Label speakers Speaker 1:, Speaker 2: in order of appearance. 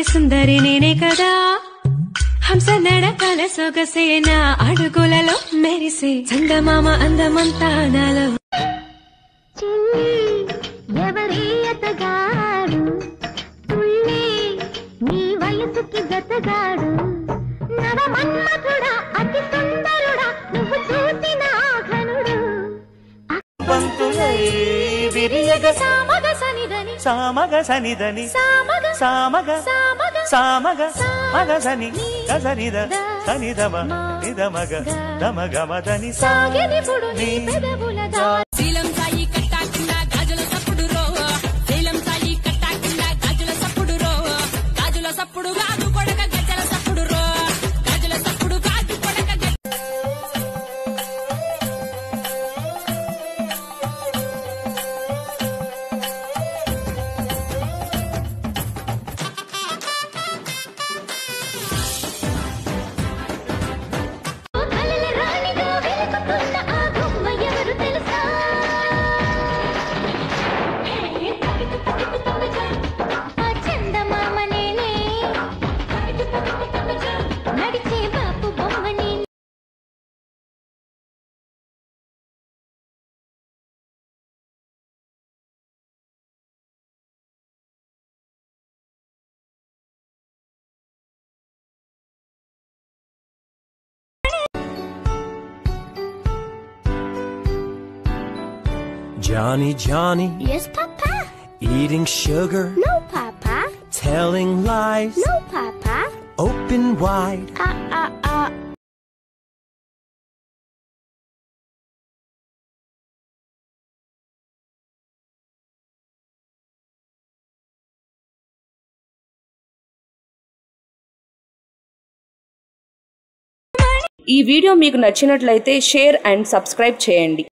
Speaker 1: సుందరి నేనే కదా హంస నడకల సొగసేన అడుగులలో మెరిసే చందమామ అందమంతా నాలో
Speaker 2: చిన్ని ఎవరి అతగాడు తుళ్ళి నీ వయసుకి జతగాడు నవ మన్మథుడా అతి సుందరుడా నువ్వు చూసిన ఘనుడు
Speaker 3: పంతులై విరియగ
Speaker 2: సామగ సనిదని
Speaker 3: సామగ సనిదని
Speaker 2: సామగ
Speaker 3: సామగ
Speaker 2: సామగ
Speaker 3: సామగ మగ సని గసనిద సనిదమ నిదమగ దమగమదని
Speaker 2: సాగినిపుడు నీ పెదవుల దారి
Speaker 4: శీలం సాయి కట్టాకుండా గాజుల సప్పుడు రో శీలం సాయి కట్టాకుండా గాజుల సప్పుడు రో గాజుల సప్పుడు గాజు కొడక గజ్జల సప్పుడు రో గాజుల సప్పుడు గాజు కొడక గజ్జల
Speaker 2: కలల రాణిగా వెలుగుతున్న ఆ బొమ్మ ఎవరు తెలుసా ఆ చందమామ నేనే నడిచే బాపు బొమ్మ నేనే
Speaker 5: Johnny, Johnny,
Speaker 2: Yes, Papa.
Speaker 5: eating sugar,
Speaker 2: No, Papa.
Speaker 5: telling lies,
Speaker 2: No, Papa.
Speaker 5: open wide.
Speaker 2: Ah, ah, ah.
Speaker 6: ఈ వీడియో మీకు నచ్చినట్లయితే షేర్ అండ్ సబ్స్క్రైబ్ చేయండి